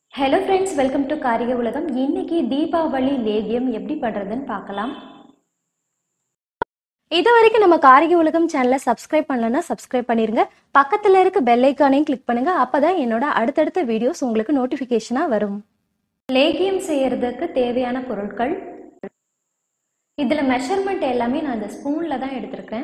hello friends welcome to காரிக உலகம் இன்னைக்கு தீபாவளி லேகியம் எப்படி பண்ணுறதுன்னு பார்க்கலாம் இது வரைக்கும் நம்ம காரிகை உலகம் சேனலை சப்ஸ்கிரைப் பண்ணலன்னா சப்ஸ்கிரைப் பண்ணிருங்க பக்கத்துல இருக்க பெல் ஐக்கானையும் கிளிக் பண்ணுங்க அப்பதான் என்னோட அடுத்தடுத்த வீடியோஸ் உங்களுக்கு நோட்டிபிகேஷனா வரும் லேகியம் செய்யறதுக்கு தேவையான பொருட்கள் இதில் மெஷர்மெண்ட் எல்லாமே நான் இந்த ஸ்பூனில் தான் எடுத்திருக்கேன்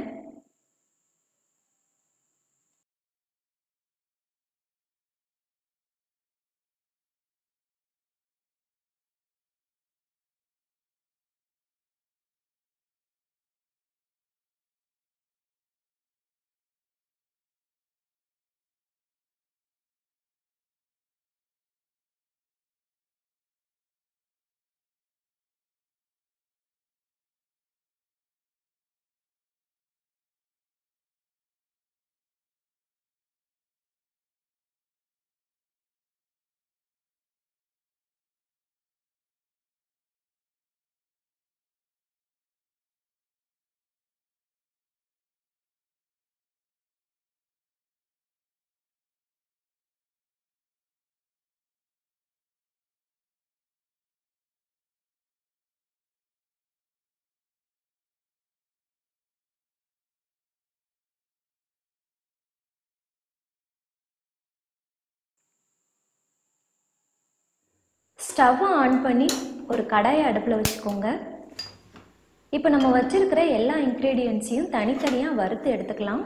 ஸ்டவ்வை ஆன் பண்ணி ஒரு கடாயை அடுப்பில் வச்சுக்கோங்க இப்போ நம்ம வச்சிருக்கிற எல்லா இன்க்ரீடியன்ஸையும் தனித்தனியாக வறுத்து எடுத்துக்கலாம்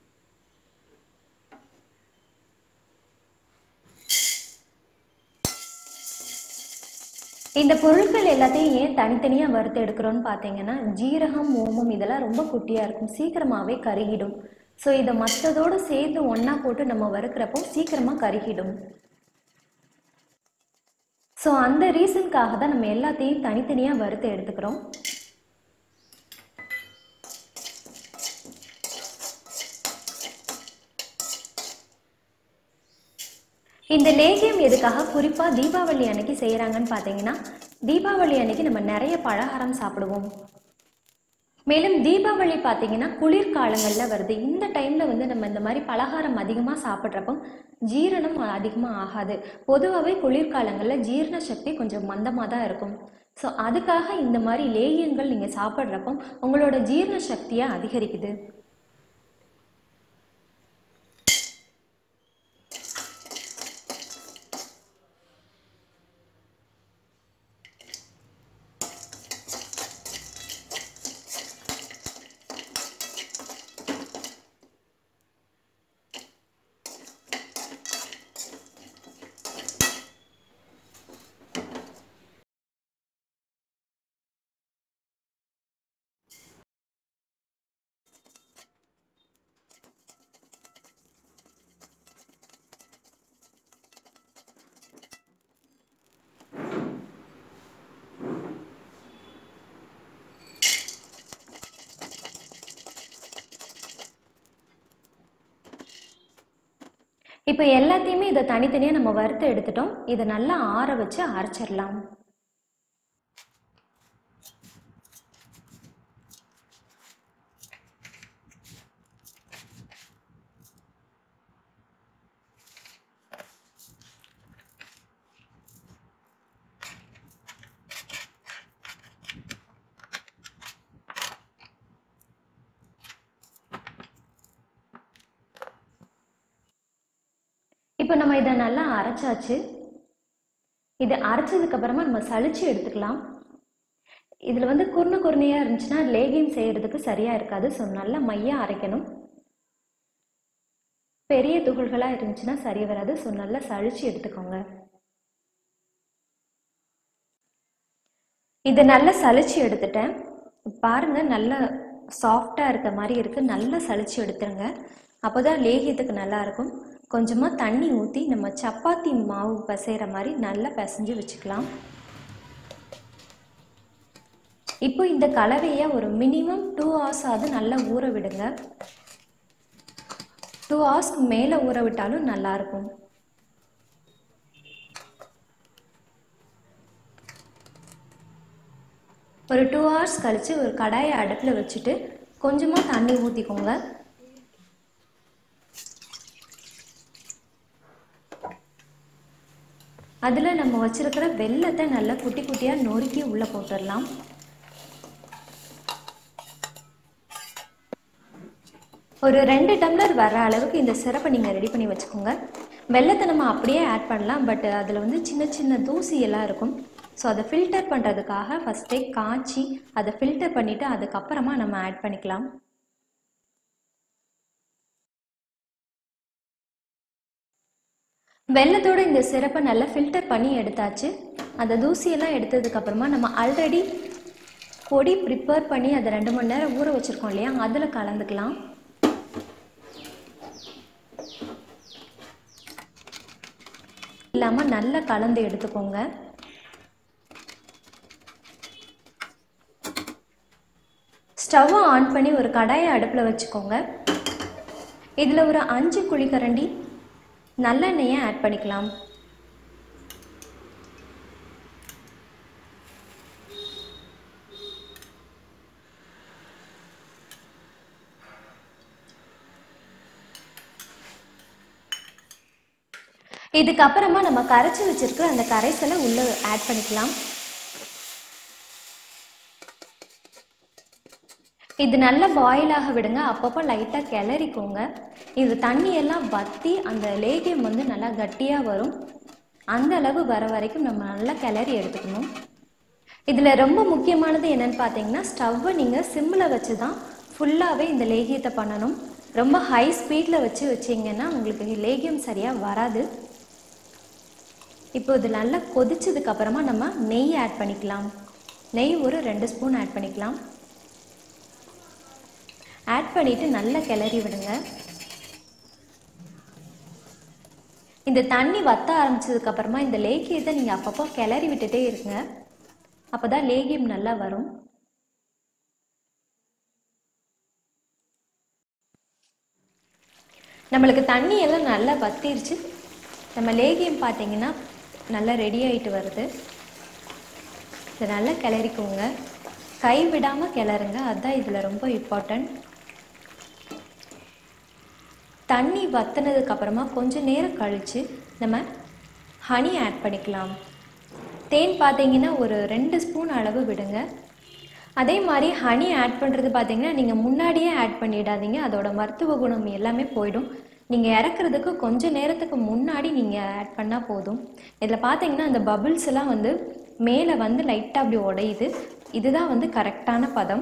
இந்த பொருட்கள் எல்லாத்தையும் ஏன் தனித்தனியாக வறுத்து எடுக்கிறோன்னு பார்த்தீங்கன்னா ஜீரகம் ஓமம் இதெல்லாம் ரொம்ப குட்டியாக இருக்கும் சீக்கிரமாகவே கருகிடும் ஸோ இதை மற்றதோடு சேர்த்து ஒன்றா போட்டு நம்ம வறுக்கிறப்போ சீக்கிரமாக கருகிடும் ஸோ அந்த ரீசனுக்காக தான் நம்ம எல்லாத்தையும் தனித்தனியாக வறுத்து எடுத்துக்கிறோம் இந்த லேகியம் எதுக்காக குறிப்பாக தீபாவளி அன்னைக்கு செய்கிறாங்கன்னு பார்த்தீங்கன்னா தீபாவளி அன்னைக்கு நம்ம நிறைய பலகாரம் சாப்பிடுவோம் மேலும் தீபாவளி பார்த்தீங்கன்னா குளிர்காலங்களில் வருது இந்த டைமில் வந்து நம்ம இந்த மாதிரி பலகாரம் அதிகமாக சாப்பிட்றப்போ ஜீரணம் அதிகமாக ஆகாது பொதுவாகவே குளிர்காலங்களில் ஜீரண சக்தி கொஞ்சம் மந்தமாக தான் இருக்கும் ஸோ அதுக்காக இந்த மாதிரி லேகியங்கள் நீங்கள் சாப்பிட்றப்போ உங்களோட ஜீரண சக்தியை அதிகரிக்குது இப்போ எல்லாத்தையுமே இதை தனித்தனியாக நம்ம வறுத்து எடுத்துட்டோம் இதை நல்லா ஆற வச்சு அரைச்சிடலாம் இப்போ நம்ம இதை நல்லா அரைச்சாச்சு இது அரைச்சதுக்கு அப்புறமா நம்ம சளிச்சு எடுத்துக்கலாம் இதில் வந்து குருண குருணையாக இருந்துச்சுன்னா லேகியம் செய்யறதுக்கு சரியாக இருக்காது ஸோ நல்லா மையாக அரைக்கணும் பெரிய துகள்களாக இருந்துச்சுன்னா சரி வராது ஸோ நல்லா சளிச்சு எடுத்துக்கோங்க இதை நல்லா சளிச்சு எடுத்துட்டேன் பாருங்க நல்லா சாஃப்டாக இருக்க மாதிரி இருக்குது நல்லா சளிச்சு எடுத்துருங்க அப்போ தான் லேகியத்துக்கு நல்லா இருக்கும் கொஞ்சமாக தண்ணி ஊற்றி நம்ம சப்பாத்தி மாவு பிசைகிற மாதிரி நல்லா பிசைஞ்சு வச்சுக்கலாம் இப்போ இந்த கலவையை ஒரு மினிமம் டூ ஹவர்ஸ் ஆகுது நல்லா ஊற விடுங்க டூ ஹவர்ஸ்க்கு மேலே ஊற விட்டாலும் நல்லாயிருக்கும் ஒரு டூ ஹவர்ஸ் கழித்து ஒரு கடாயை அடுப்பில் வச்சுட்டு கொஞ்சமாக தண்ணி ஊற்றிக்கோங்க அதில் நம்ம வச்சிருக்கிற வெல்லத்தை நல்லா குட்டி குட்டியாக நொறுக்கி உள்ளே போட்டுடலாம் ஒரு ரெண்டு டம்ளர் வர அளவுக்கு இந்த சிரப்பை நீங்கள் ரெடி பண்ணி வச்சுக்கோங்க வெள்ளத்தை நம்ம அப்படியே ஆட் பண்ணலாம் பட் அதில் வந்து சின்ன சின்ன தூசி எல்லாம் இருக்கும் ஸோ அதை ஃபில்டர் பண்ணுறதுக்காக ஃபஸ்ட்டே காய்ச்சி அதை ஃபில்டர் பண்ணிவிட்டு அதுக்கப்புறமா நம்ம ஆட் பண்ணிக்கலாம் வெள்ளத்தோட இந்த சிரப்பை நல்லா ஃபில்டர் பண்ணி எடுத்தாச்சு அந்த தூசியெல்லாம் எடுத்ததுக்கப்புறமா நம்ம ஆல்ரெடி பொடி ப்ரிப்பேர் பண்ணி அதை ரெண்டு மணி நேரம் ஊற வச்சுருக்கோம் இல்லையா அதில் கலந்துக்கலாம் இல்லாமல் நல்லா கலந்து எடுத்துக்கோங்க ஸ்டவ்வை ஆன் பண்ணி ஒரு கடாயை அடுப்பில் வச்சுக்கோங்க இதில் ஒரு அஞ்சு குழிக்கரண்டி நல்லெண்ணெயை ஆட் பண்ணிக்கலாம் இதுக்கப்புறமா நம்ம கரைச்சி வச்சிருக்கிற அந்த கரைசலை உள்ள ஆட் பண்ணிக்கலாம் இது நல்லா பாயில் ஆக விடுங்க அப்பப்போ லைட்டாக கிளறிக்கோங்க இது தண்ணியெல்லாம் வற்றி அந்த லேகியம் வந்து நல்லா கட்டியாக வரும் அந்த அளவு வர வரைக்கும் நம்ம நல்லா கிளறி எடுத்துக்கணும் இதில் ரொம்ப முக்கியமானது என்னன்னு பார்த்தீங்கன்னா ஸ்டவ்வை நீங்கள் சிம்மில் வச்சு தான் ஃபுல்லாகவே இந்த லேகியத்தை பண்ணணும் ரொம்ப ஹை ஸ்பீடில் வச்சு வச்சிங்கன்னா உங்களுக்கு லேகியம் சரியாக வராது இப்போ இது நல்லா கொதிச்சதுக்கு அப்புறமா நம்ம நெய் ஆட் பண்ணிக்கலாம் நெய் ஒரு ரெண்டு ஸ்பூன் ஆட் பண்ணிக்கலாம் ஆட் பண்ணிவிட்டு நல்லா கிளறி விடுங்க இந்த தண்ணி வத்த ஆரம்பிச்சதுக்கு அப்புறமா இந்த லேகியத்தை நீங்கள் அப்பப்போ கிளறி விட்டுட்டே இருங்க அப்போ தான் லேகியம் நல்லா வரும் நம்மளுக்கு தண்ணி எல்லாம் நல்லா வத்திருச்சு நம்ம லேகியம் பார்த்தீங்கன்னா நல்லா ரெடி ஆகிட்டு வருது இதை நல்லா கிளறிக்கோங்க கை விடாமல் கிளறுங்க அதுதான் இதில் ரொம்ப இம்பார்ட்டண்ட் தண்ணி வத்தினதுக்கு அப்புறமா கொஞ்சம் நேரம் கழித்து நம்ம ஹனி ஆட் பண்ணிக்கலாம் தேன் பார்த்தீங்கன்னா ஒரு ரெண்டு ஸ்பூன் அளவு விடுங்க அதே மாதிரி ஹனி ஆட் பண்ணுறது பார்த்தீங்கன்னா நீங்கள் முன்னாடியே ஆட் பண்ணிடாதீங்க அதோட மருத்துவ குணம் எல்லாமே போயிடும் நீங்கள் இறக்குறதுக்கு கொஞ்ச நேரத்துக்கு முன்னாடி நீங்கள் ஆட் பண்ணால் போதும் இதில் பார்த்தீங்கன்னா அந்த பபிள்ஸ் எல்லாம் வந்து மேலே வந்து லைட்டாக அப்படி உடையுது இதுதான் வந்து கரெக்டான பதம்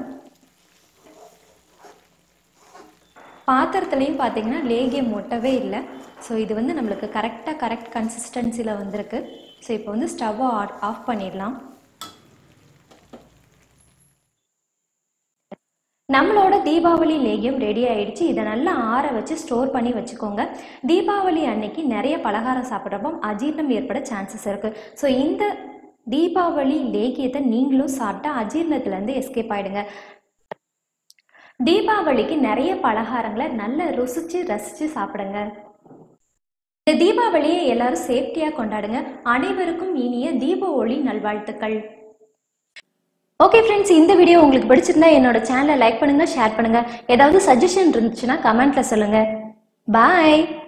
பாத்திரத்துலேயும் பார்த்தீங்கன்னா லேகியம் ஒட்டவே இல்லை ஸோ இது வந்து நம்மளுக்கு கரெக்டாக கரெக்ட் கன்சிஸ்டன்சியில் வந்திருக்கு ஸோ இப்போ வந்து ஸ்டவ்வை ஆஃப் பண்ணிடலாம் நம்மளோட தீபாவளி லேகியம் ரெடி ஆயிடுச்சு இதை நல்லா ஆற வச்சு ஸ்டோர் பண்ணி வச்சுக்கோங்க தீபாவளி அன்னைக்கு நிறைய பலகாரம் சாப்பிட்றப்போ அஜீரணம் ஏற்பட சான்சஸ் இருக்குது ஸோ இந்த தீபாவளி லேகியத்தை நீங்களும் சாப்பிட்டா அஜீரணத்துலேருந்து எஸ்கேப் ஆகிடுங்க தீபாவளிக்கு நிறைய பலகாரங்களை நல்லா ருசிச்சு ரசிச்சு சாப்பிடுங்க இந்த தீபாவளியை எல்லாரும் சேஃப்டியாக கொண்டாடுங்க அனைவருக்கும் இனிய தீப ஒளி நல்வாழ்த்துக்கள் ஓகே ஃப்ரெண்ட்ஸ் இந்த வீடியோ உங்களுக்கு பிடிச்சிருந்தா என்னோட சேனலை லைக் பண்ணுங்க ஷேர் பண்ணுங்க ஏதாவது சஜஷன் இருந்துச்சுன்னா கமெண்ட்ல சொல்லுங்க பாய்